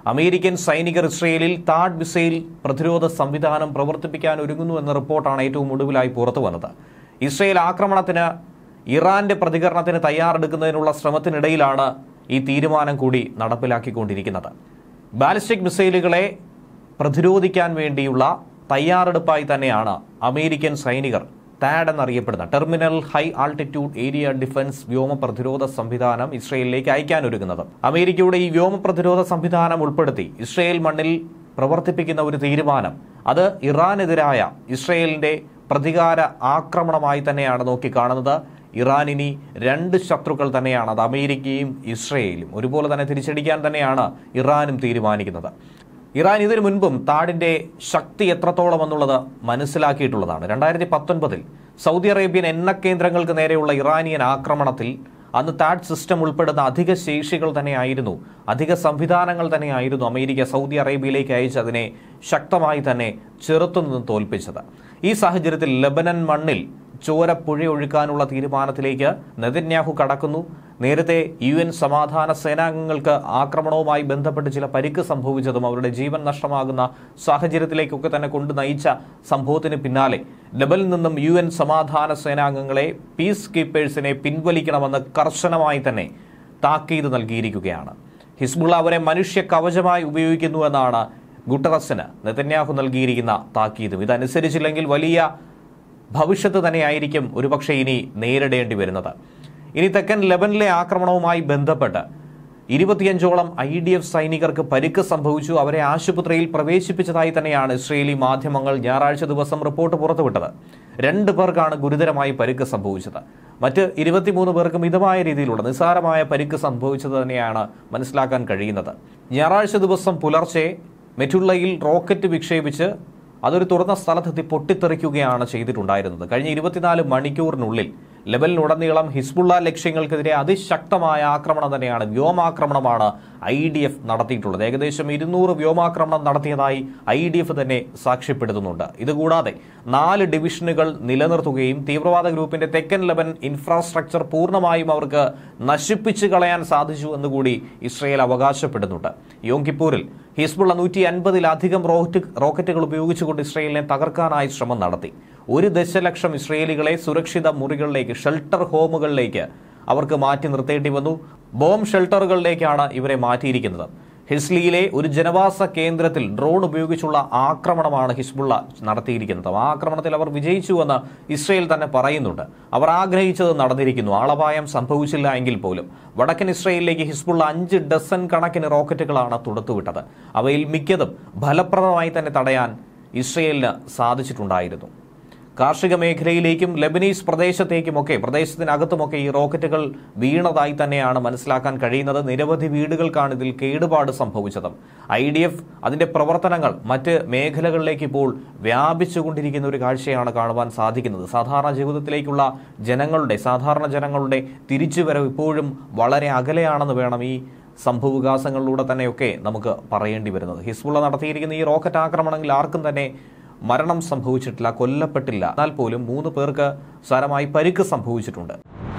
American സൈനികർ ഇസ്രയേലിൽ താഡ് missile പ്രതിരോധ സംവിധാനം പ്രവർത്തിപ്പിക്കാൻ ഒരുങ്ങുന്നു എന്ന റിപ്പോർട്ടാണ് ഏറ്റവും ഒടുവിലായി പുറത്തു വന്നത് ഇസ്രയേൽ ആക്രമണത്തിന് ഇറാന്റെ പ്രതികരണത്തിന് തയ്യാറെടുക്കുന്നതിനുള്ള ശ്രമത്തിനിടയിലാണ് ഈ തീരുമാനം കൂടി നടപ്പിലാക്കിക്കൊണ്ടിരിക്കുന്നത് ബാലിസ്റ്റിക് മിസൈലുകളെ പ്രതിരോധിക്കാൻ വേണ്ടിയുള്ള തയ്യാറെടുപ്പായി തന്നെയാണ് അമേരിക്കൻ സൈനികർ താഡ് എന്നറിയപ്പെടുന്ന terminal high altitude area defence വ്യോമ പ്രതിരോധ സംവിധാനം ഇസ്രയേലിലേക്ക് അയക്കാനൊരുങ്ങുന്നത് അമേരിക്കയുടെ ഈ വ്യോമ പ്രതിരോധ സംവിധാനം ഉൾപ്പെടുത്തി ഇസ്രയേൽ മണ്ണിൽ പ്രവർത്തിപ്പിക്കുന്ന ഒരു തീരുമാനം അത് ഇറാനെതിരായ ഇസ്രയേലിന്റെ പ്രതികാര ആക്രമണമായി തന്നെയാണ് നോക്കിക്കാണുന്നത് ഇറാൻ ഇനി രണ്ട് ശത്രുക്കൾ തന്നെയാണ് അത് അമേരിക്കയും ഇസ്രയേലും ഒരുപോലെ തന്നെ തിരിച്ചടിക്കാൻ തന്നെയാണ് ഇറാനും തീരുമാനിക്കുന്നത് ഇറാൻ ഇതിനു മുൻപും താഡിന്റെ ശക്തി എത്രത്തോളം എന്നുള്ളത് മനസ്സിലാക്കിയിട്ടുള്ളതാണ് രണ്ടായിരത്തി പത്തൊൻപതിൽ സൗദി അറേബ്യൻ എണ്ണ കേന്ദ്രങ്ങൾക്ക് നേരെയുള്ള ഇറാനിയൻ ആക്രമണത്തിൽ അന്ന് താഡ് സിസ്റ്റം ഉൾപ്പെടുന്ന അധിക ശേഷികൾ തന്നെയായിരുന്നു അധിക സംവിധാനങ്ങൾ തന്നെയായിരുന്നു അമേരിക്ക സൗദി അറേബ്യയിലേക്ക് അയച്ച് അതിനെ ശക്തമായി തന്നെ ചെറുത്തുനിന്ന് തോൽപ്പിച്ചത് ഈ സാഹചര്യത്തിൽ ലബനൻ മണ്ണിൽ ചോര പുഴയൊഴുക്കാനുള്ള തീരുമാനത്തിലേക്ക് നെതന്യാഹു കടക്കുന്നു നേരത്തെ യു എൻ സമാധാന സേനാംഗങ്ങൾക്ക് ആക്രമണവുമായി ബന്ധപ്പെട്ട് ചില പരിക്ക് സംഭവിച്ചതും അവരുടെ ജീവൻ നഷ്ടമാകുന്ന സാഹചര്യത്തിലേക്കൊക്കെ തന്നെ കൊണ്ട് നയിച്ച സംഭവത്തിന് പിന്നാലെ ലബനിൽ നിന്നും യു എൻ സമാധാന സേനാംഗങ്ങളെ പീസ് കീപ്പേഴ്സിനെ പിൻവലിക്കണമെന്ന് കർശനമായി തന്നെ താക്കീത് നൽകിയിരിക്കുകയാണ് ഹിസ്ബുള്ള അവരെ മനുഷ്യ കവചമായി ഉപയോഗിക്കുന്നു എന്നാണ് ഗുട്ടറസിന് നെതന്യാഹു നൽകിയിരിക്കുന്ന താക്കീതും ഇതനുസരിച്ചില്ലെങ്കിൽ വലിയ ഭവിഷ്യത്ത് തന്നെയായിരിക്കും ഒരുപക്ഷെ ഇനി നേരിടേണ്ടി വരുന്നത് ഇനി തെക്കൻ ലെബനിലെ ആക്രമണവുമായി ബന്ധപ്പെട്ട് ഇരുപത്തിയഞ്ചോളം ഐ ഡി എഫ് സൈനികർക്ക് പരിക്ക് സംഭവിച്ചു അവരെ ആശുപത്രിയിൽ പ്രവേശിപ്പിച്ചതായി തന്നെയാണ് ഇസ്രയേലി മാധ്യമങ്ങൾ ഞായറാഴ്ച ദിവസം റിപ്പോർട്ട് പുറത്തുവിട്ടത് രണ്ട് പേർക്കാണ് ഗുരുതരമായി പരിക്ക് സംഭവിച്ചത് മറ്റ് ഇരുപത്തിമൂന്ന് പേർക്ക് മിതമായ രീതിയിലുള്ള നിസ്സാരമായ പരിക്ക് സംഭവിച്ചത് തന്നെയാണ് മനസ്സിലാക്കാൻ കഴിയുന്നത് ഞായറാഴ്ച ദിവസം പുലർച്ചെ മെറ്റുള്ളയിൽ റോക്കറ്റ് വിക്ഷേപിച്ച് അതൊരു തുറന്ന സ്ഥലത്തെത്തി പൊട്ടിത്തെറിക്കുകയാണ് ചെയ്തിട്ടുണ്ടായിരുന്നത് കഴിഞ്ഞ ഇരുപത്തിനാല് മണിക്കൂറിനുള്ളിൽ ലെബലിനുടനീളം ഹിസ്ബുള്ള ലക്ഷ്യങ്ങൾക്കെതിരെ അതിശക്തമായ ആക്രമണം തന്നെയാണ് വ്യോമാക്രമണമാണ് ഐ ഡി എഫ് നടത്തിയിട്ടുള്ളത് ഏകദേശം ഇരുന്നൂറ് വ്യോമാക്രമണം നടത്തിയതായി ഐ ഡി എഫ് തന്നെ സാക്ഷ്യപ്പെടുത്തുന്നുണ്ട് ഇതുകൂടാതെ നാല് ഡിവിഷനുകൾ നിലനിർത്തുകയും തീവ്രവാദ ഗ്രൂപ്പിന്റെ തെക്കൻ ലെബൻ ഇൻഫ്രാസ്ട്രക്ചർ പൂർണ്ണമായും അവർക്ക് നശിപ്പിച്ചു കളയാൻ സാധിച്ചു എന്നുകൂടി ഇസ്രയേൽ അവകാശപ്പെടുന്നുണ്ട് യോങ്കിപ്പൂരിൽ ഹിസ്ബുള്ള നൂറ്റി അൻപതിലധികം റോക്കറ്റുകൾ ഉപയോഗിച്ചുകൊണ്ട് ഇസ്രയേലിനെ തകർക്കാനായി ശ്രമം നടത്തി ഒരു ദശലക്ഷം ഇസ്രയേലികളെ സുരക്ഷിത മുറികളിലേക്ക് ഷെൽട്ടർ ഹോമുകളിലേക്ക് അവർക്ക് മാറ്റി നിർത്തേണ്ടി വന്നു ബോംബ് ഷെൽട്ടറുകളിലേക്കാണ് ഇവരെ മാറ്റിയിരിക്കുന്നത് ഹിസ്ലിയിലെ ഒരു ജനവാസ കേന്ദ്രത്തിൽ ഡ്രോൺ ഉപയോഗിച്ചുള്ള ആക്രമണമാണ് ഹിസ്ബുള്ള നടത്തിയിരിക്കുന്നത് ആ ആക്രമണത്തിൽ അവർ വിജയിച്ചുവെന്ന് ഇസ്രയേൽ തന്നെ പറയുന്നുണ്ട് അവർ ആഗ്രഹിച്ചത് നടന്നിരിക്കുന്നു ആളപായം സംഭവിച്ചില്ല എങ്കിൽ പോലും വടക്കൻ ഇസ്രയേലിലേക്ക് ഹിസ്ബുള്ള അഞ്ച് ഡസൻ കണക്കിന് റോക്കറ്റുകളാണ് തുടുത്തുവിട്ടത് അവയിൽ മിക്കതും ഫലപ്രദമായി തന്നെ തടയാൻ ഇസ്രയേലിന് സാധിച്ചിട്ടുണ്ടായിരുന്നു കാർഷിക മേഖലയിലേക്കും ലെബനീസ് പ്രദേശത്തേക്കുമൊക്കെ പ്രദേശത്തിനകത്തുമൊക്കെ ഈ റോക്കറ്റുകൾ വീണതായി തന്നെയാണ് മനസ്സിലാക്കാൻ കഴിയുന്നത് നിരവധി വീടുകൾക്കാണ് ഇതിൽ കേടുപാട് സംഭവിച്ചത് ഐ ഡി എഫ് അതിന്റെ പ്രവർത്തനങ്ങൾ മറ്റ് മേഖലകളിലേക്ക് ഇപ്പോൾ വ്യാപിച്ചുകൊണ്ടിരിക്കുന്ന ഒരു കാഴ്ചയാണ് കാണുവാൻ സാധിക്കുന്നത് സാധാരണ ജീവിതത്തിലേക്കുള്ള ജനങ്ങളുടെ സാധാരണ ജനങ്ങളുടെ തിരിച്ചുവരവ് ഇപ്പോഴും വളരെ അകലെയാണെന്ന് വേണം ഈ സംഭവവികാസങ്ങളിലൂടെ തന്നെയൊക്കെ നമുക്ക് പറയേണ്ടി വരുന്നത് ഹിസ്ബുള്ള നടത്തിയിരിക്കുന്ന ഈ റോക്കറ്റ് ആക്രമണങ്ങളിൽ ആർക്കും തന്നെ മരണം സംഭവിച്ചിട്ടില്ല കൊല്ലപ്പെട്ടില്ല എന്നാൽ പോലും മൂന്ന് പേർക്ക് സാരമായി പരിക്ക് സംഭവിച്ചിട്ടുണ്ട്